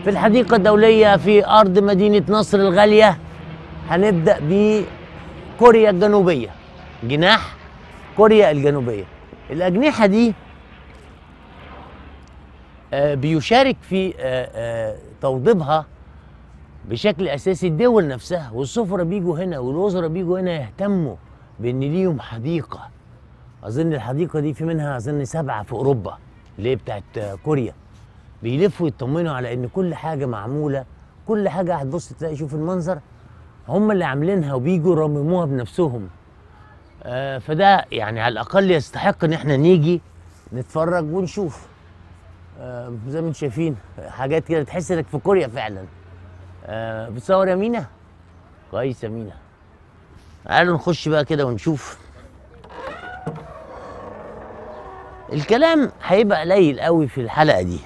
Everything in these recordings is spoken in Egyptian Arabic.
في الحديقة الدولية في أرض مدينة نصر الغالية هنبدأ بكوريا الجنوبية جناح كوريا الجنوبية الأجنحة دي آه، بيشارك في آه، آه، توضيبها بشكل اساسي الدول نفسها والسفراء بيجوا هنا والوزراء بيجوا هنا يهتموا بان ليهم حديقه اظن الحديقه دي في منها اظن سبعه في اوروبا اللي هي بتاعت آه، كوريا بيلفوا يطمنوا على ان كل حاجه معموله كل حاجه هتبص تلاقي شوف المنظر هم اللي عاملينها وبيجوا يرمموها بنفسهم آه، فده يعني على الاقل يستحق ان احنا نيجي نتفرج ونشوف آه، زي ما انتم شايفين حاجات كده تحس انك في كوريا فعلا آه، بتصور يا مينا كويس يا مينا تعالوا نخش بقى كده ونشوف الكلام هيبقى قليل قوي في الحلقه دي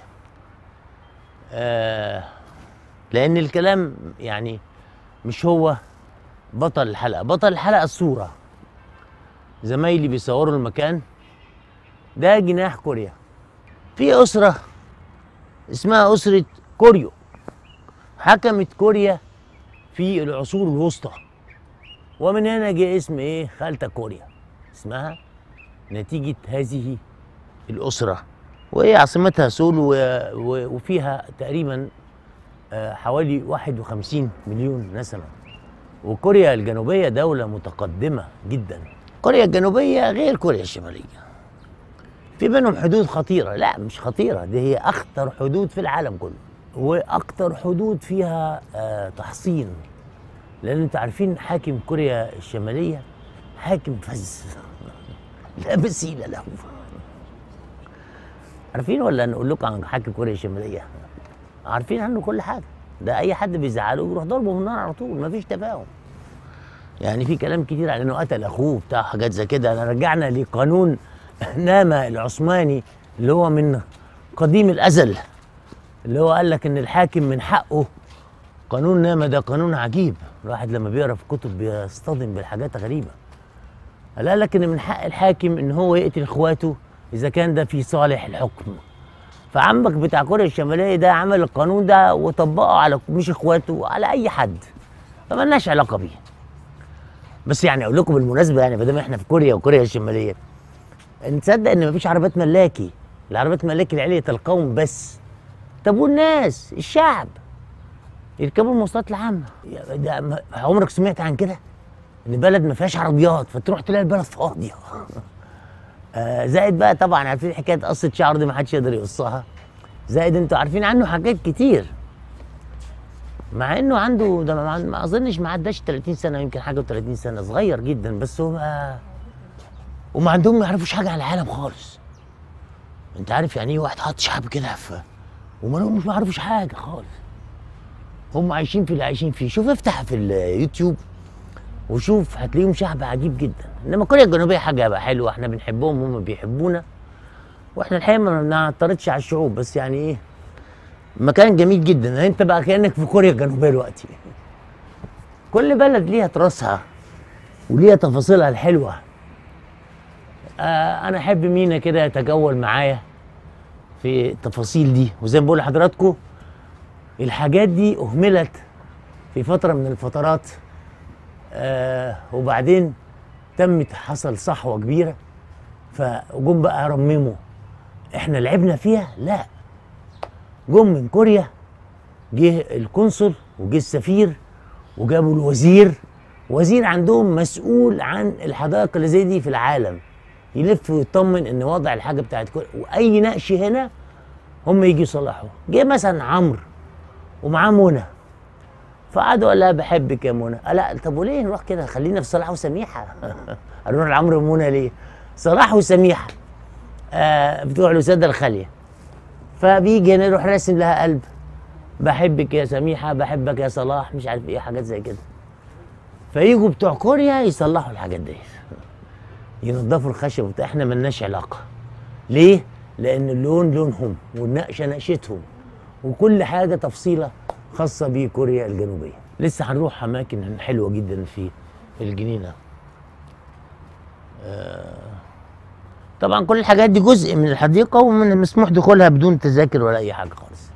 آه لان الكلام يعني مش هو بطل الحلقه بطل الحلقه الصوره زمايلي بيصوروا المكان ده جناح كوريا في اسره اسمها اسره كوريو حكمت كوريا في العصور الوسطى ومن هنا جه اسم ايه خالتة كوريا اسمها نتيجة هذه الأسرة وهي عاصمتها سول و... و... وفيها تقريبا آه، حوالي 51 مليون نسمة وكوريا الجنوبية دولة متقدمة جدا كوريا الجنوبية غير كوريا الشمالية في بينهم حدود خطيرة لا مش خطيرة دي هي أخطر حدود في العالم كله وأكتر حدود فيها آه تحصين لأن أنتوا عارفين حاكم كوريا الشمالية حاكم فز لا مثيل له عارفين ولا نقول لكم عن حاكم كوريا الشمالية عارفين عنه كل حاجة ده أي حد بيزعله يروح ضربه بالنار على طول مفيش تفاهم يعني في كلام كتير على انه قتل اخوه بتاع حاجات زي كده انا رجعنا لقانون ناما العثماني اللي هو من قديم الازل اللي هو قال لك ان الحاكم من حقه قانون ناما ده قانون عجيب الواحد لما بيقرا في كتب بيصطدم بالحاجات غريبه قال لك ان من حق الحاكم ان هو يقتل اخواته اذا كان ده في صالح الحكم فعمك بتاع كوريا الشماليه ده عمل القانون ده وطبقه على مش اخواته على اي حد فمالناش علاقه بيه بس يعني اقول لكم بالمناسبه يعني ما دام احنا في كوريا وكوريا الشماليه نتصدق ان مفيش عربيات ملاكي العربيات ملاكي لعلية القوم بس طب والناس الشعب يركبوا المواصلات العامه يا ده ما- عمرك سمعت عن كده ان بلد ما فيهاش عربيات فتروح تلاقي البلد فاضيه آه زائد بقى طبعا عارفين حكايه قصه شعر دي ما حدش يقدر يقصها زائد انتوا عارفين عنه حاجات كتير مع انه عنده ده ما ما اظنش ما عداش 30 سنه يمكن حاجه و30 سنه صغير جدا بس هو ما وما عندهم ما يعرفوش حاجه عن العالم خالص انت عارف يعني ايه واحد حاط شعب كده في وما لهمش ما يعرفوش حاجه خالص هم عايشين في اللي عايشين فيه شوف افتح في اليوتيوب وشوف هتلاقيهم شعب عجيب جدا انما كوريا الجنوبيه حاجه بقى حلوه احنا بنحبهم هم بيحبونا واحنا الحقيقه ما بنعترضش على الشعوب بس يعني ايه مكان جميل جدا انت بقى كانك في كوريا الجنوبيه دلوقتي كل بلد ليها تراثها وليها تفاصيلها الحلوه آه انا احب مينا كده يتجول معايا في التفاصيل دي وزي ما بقول لحضراتكم الحاجات دي اهملت في فتره من الفترات آه وبعدين تمت حصل صحوه كبيره فجم بقى رمموا احنا لعبنا فيها لا جم من كوريا جه القنصل وجه السفير وجابوا الوزير وزير عندهم مسؤول عن الحدائق اللي زي دي في العالم يلف ويطمن ان وضع الحاجه بتاعت كوريا واي نقش هنا هم يجي يصلحوه جه مثلا عمرو ومعاه منى فقعدوا قال لها بحبك يا منى قال لا طب وليه نروح كده خلينا في صلاح وسميحه قالوا لنا لعمرو ومنى ليه صلاح وسميحه آه بتوع الوساده الخاليه فبيجي هنا يروح راسم لها قلب بحبك يا سميحه بحبك يا صلاح مش عارف ايه حاجات زي كده فيجوا بتوع كوريا يصلحوا الحاجات دي ينضفوا الخشب وبتاع احنا ملناش علاقه ليه لان اللون لونهم والنقشه نقشتهم وكل حاجه تفصيله خاصه بكوريا الجنوبيه لسه هنروح اماكن حلوه جدا في الجنينه طبعا كل الحاجات دي جزء من الحديقه ومن المسموح دخولها بدون تذاكر ولا اي حاجه خالص